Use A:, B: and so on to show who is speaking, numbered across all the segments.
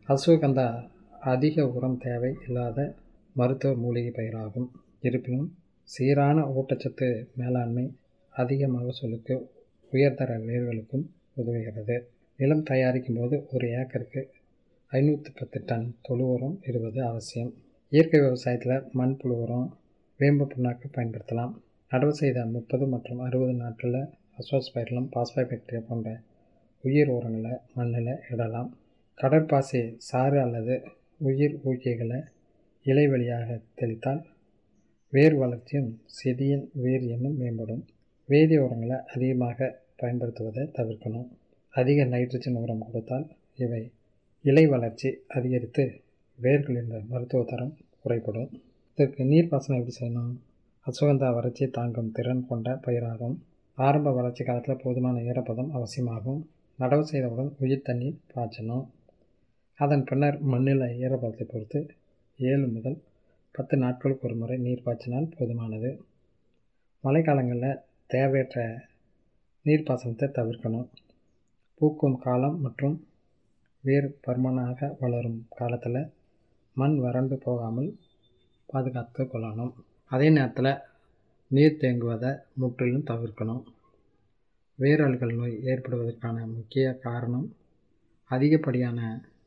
A: அஸ்வகந்தா அதிக உரம் தேவை இல்லாத மருத்துவ மூலிகை பயிராகும் இருப்பினும் சீரான ஊட்டச்சத்து மேலாண்மை அதிக மகசூலுக்கு உயர்தர வேர்களுக்கும் உதவுகிறது நிலம் தயாரிக்கும் போது ஒரு ஏக்கருக்கு ஐநூற்றி பத்து டன் தொழு உரம் இடுவது அவசியம் இயற்கை விவசாயத்தில் மண்புழு உரம் வேம்பு புண்ணாக்கு பயன்படுத்தலாம் நடவு செய்த முப்பது மற்றும் அறுபது நாட்களில் அசோஸ்பைரலம் பாஸ்பைபாக்டீரியா போன்ற உயிர் உரங்களை மண்ணில் இடலாம் கடற்பாசி சாறு அல்லது உயிர் ஊக்கிகளை இலை வழியாக தெளித்தால் வேர் வளர்ச்சியும் செடியின் வீரியமும் மேம்படும் வேதி உரங்களை அதிகமாக பயன்படுத்துவதை தவிர்க்கணும் அதிக நைட்ரஜன் உரம் கொடுத்தால் இவை இலை வளர்ச்சி அதிகரித்து வேர்களின் மருத்துவ தரம் குறைபடும் இதற்கு நீர்ப்பாசனம் எப்படி செய்யணும் அசுகந்தா வறட்சி தாங்கும் திறன் கொண்ட பயிராகும் ஆரம்ப வளர்ச்சி காலத்தில் போதுமான ஈரப்பதம் அவசியமாகும் நடவு செய்தவுடன் உயிர் தண்ணீர் பாய்ச்சணும் அதன் பின்னர் மண்ணில் ஈரப்பதத்தை பொறுத்து ஏழு முதல் பத்து நாட்களுக்கு ஒரு முறை நீர் பாய்ச்சினால் போதுமானது மழைக்காலங்களில் தேவையற்ற நீர்ப்பாசனத்தை தவிர்க்கணும் பூக்கும் காலம் மற்றும் வேர் பருமனாக வளரும் காலத்தில் மண் வறண்டு போகாமல் பாதுகாத்து கொள்ளணும் அதே நேரத்தில் நீர் தேங்குவதை முற்றிலும் தவிர்க்கணும் வேரல்கள் நோய் ஏற்படுவதற்கான முக்கிய காரணம் அதிகப்படியான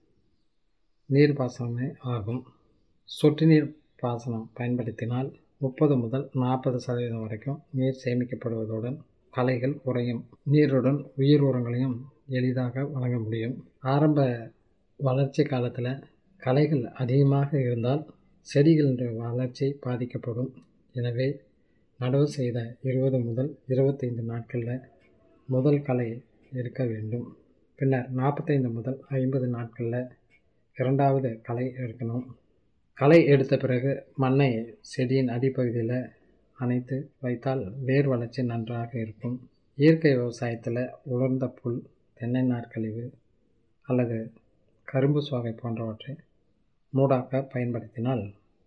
A: நீர்ப்பாசனமே ஆகும் சொட்டு நீர் பாசனம் பயன்படுத்தினால் முப்பது முதல் நாற்பது சதவீதம் வரைக்கும் நீர் சேமிக்கப்படுவதுடன் களைகள் குறையும் நீருடன் உயிர் உரங்களையும் எளிதாக வழங்க முடியும் ஆரம்ப வளர்ச்சி காலத்தில் களைகள் அதிகமாக இருந்தால் செடிகளின் வளர்ச்சி பாதிக்கப்படும் எனவே நடவு செய்த இருபது முதல் இருபத்தைந்து நாட்களில் முதல் களை எடுக்க வேண்டும் பின்னர் நாற்பத்தைந்து முதல் ஐம்பது நாட்களில் இரண்டாவது களை எடுக்கணும் களை எடுத்த பிறகு மண்ணை செடியின் அடிப்பகுதியில் அணைத்து வைத்தால் வேர் வளர்ச்சி நன்றாக இருக்கும் இயற்கை விவசாயத்தில் உலர்ந்த புல் தென்னை நார்க்கழிவு அல்லது கரும்பு சுவகை போன்றவற்றை மூடாக்க பயன்படுத்தினால்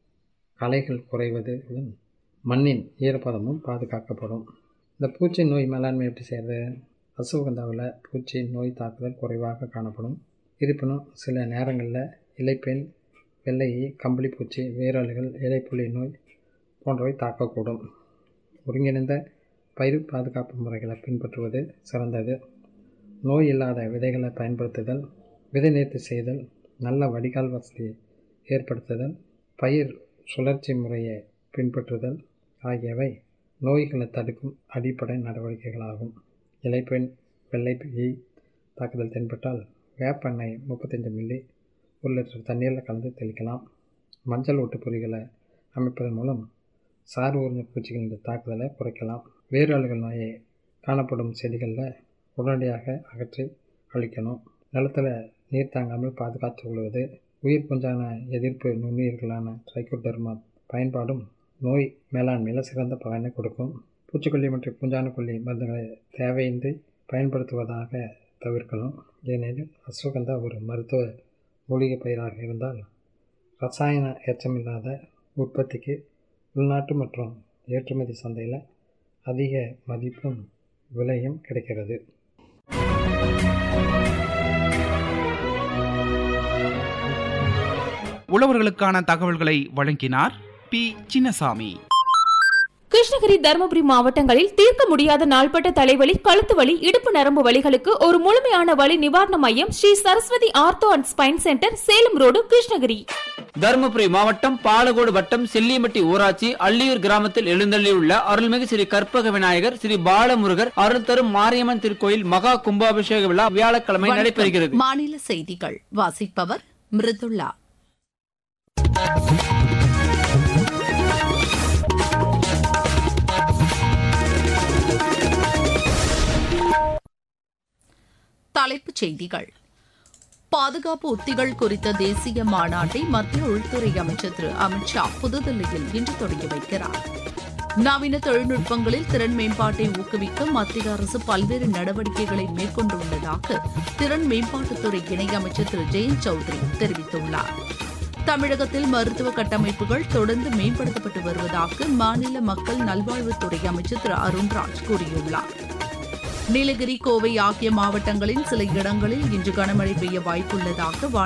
A: களைகள் குறைவதுடன் மண்ணின் ஈரப்பதமும் பாதுகாக்கப்படும் இந்த பூச்சி நோய் மேலாண்மை எப்படி செய்கிறது அசுகந்தாவில் பூச்சி நோய் தாக்குதல் குறைவாக காணப்படும் இருப்பினும் சில நேரங்களில் இலைப்பெண் வெள்ளை கம்பளி பூச்சி வேரல்கள் இலைப்புள்ளி நோய் போன்றவை தாக்கக்கூடும் ஒருங்கிணைந்த பயிர் பாதுகாப்பு முறைகளை பின்பற்றுவது சிறந்தது நோய் இல்லாத விதைகளை பயன்படுத்துதல் விதை நேர்த்தி செய்தல் நல்ல வடிகால் வசதி ஏற்படுத்துதல் பயிர் சுழற்சி முறையை பின்பற்றுதல் ஆகியவை நோய்களை தடுக்கும் அடிப்படை நடவடிக்கைகளாகும் இலைப்பெண் வெள்ளை ஈ தாக்குதல் தென்பட்டால் வேப்பெண்ணெய் முப்பத்தஞ்சு மில்லி ஒரு லிட்டர் தண்ணீரில் கலந்து தெளிக்கலாம் மஞ்சள் ஒட்டு பொறிகளை அமைப்பதன் மூலம் சார் உறிஞ்ச பூச்சிகளின் தாக்குதலை குறைக்கலாம் வேரல்கள் நோயை காணப்படும் செடிகளில் உடனடியாக அகற்றி அழிக்கணும் நிலத்தில் நீர் தாங்காமல் பாதுகாத்து கொள்வது உயிர் புஞ்சான எதிர்ப்பு நுண்ணுயிர்களான ட்ரைகோடர்மா பயன்பாடும் நோய் மேலாண்மையில் சிறந்த பலனை கொடுக்கும் பூச்சிக்கொல்லி மற்றும் பூஞ்சான கொல்லி மருந்துகளை தேவையின்றி பயன்படுத்துவதாக தவிர்க்கணும் ஏனெனில் அஸ்வகந்தா ஒரு மருத்துவ மூலிகை பயிராக இருந்தால் ரசாயன எச்சமில்லாத உற்பத்திக்கு உள்நாட்டு மற்றும் ஏற்றுமதி சந்தையில் அதிக மதிப்பும் விலையும் கிடைக்கிறது
B: உழவர்களுக்கான தகவல்களை வழங்கினார் பி சின்னசாமி
C: கிருஷ்ணகிரி தருமபுரி மாவட்டங்களில் தீர்க்க முடியாத நாள்பட்ட தலைவலி கழுத்து வலி இடுப்பு நரம்பு வலிகளுக்கு ஒரு முழுமையான வலி நிவாரண மையம் Shri Saraswathi ortho and spine centre Salem road Krishnagiri
D: Dharmapuri மாவட்டம் பாலகோடு வட்டம் செல்லியம்பட்டி ஊராட்சி அள்ளியூர் கிராமத்தில் எழுந்தள்ளியுள்ள அருள்மிகு ஸ்ரீ கற்பக விநாயகர் ஸ்ரீ பாலமுருகர் அருள் தரும் மாரியம்மன் திருக்கோயில் மகா கும்பாபிஷேக விழா வியாழக்கிழமை நடைபெறுகிறது
E: மாநில செய்திகள் வாசிப்பவர் மிருதுளா தலைப்புச் செய்திகள் பாதுகாப்பு உத்திகள் குறித்த தேசிய மாநாட்டை மத்திய உள்துறை அமைச்சர் திரு அமித்ஷா புதுதில்லியில் இன்று தொடங்கி வைக்கிறார் நவீன தொழில்நுட்பங்களில் திறன் மேம்பாட்டை ஊக்குவிக்க மத்திய அரசு பல்வேறு நடவடிக்கைகளை மேற்கொண்டுள்ளதாக திறன் மேம்பாட்டுத்துறை இணையமைச்சர் திரு ஜெயந்த் சௌத்ரி தெரிவித்துள்ளார் தமிழகத்தில் மருத்துவ கட்டமைப்புகள் தொடர்ந்து மேம்படுத்தப்பட்டு வருவதாக மாநில மக்கள் நல்வாழ்வுத்துறை அமைச்சர் திரு அருண்ராஜ் கூறியுள்ளார் நீலகிரி கோவை ஆகிய மாவட்டங்களின் சில இடங்களில் இன்று கனமழை பெய்ய வாய்ப்புள்ளதாக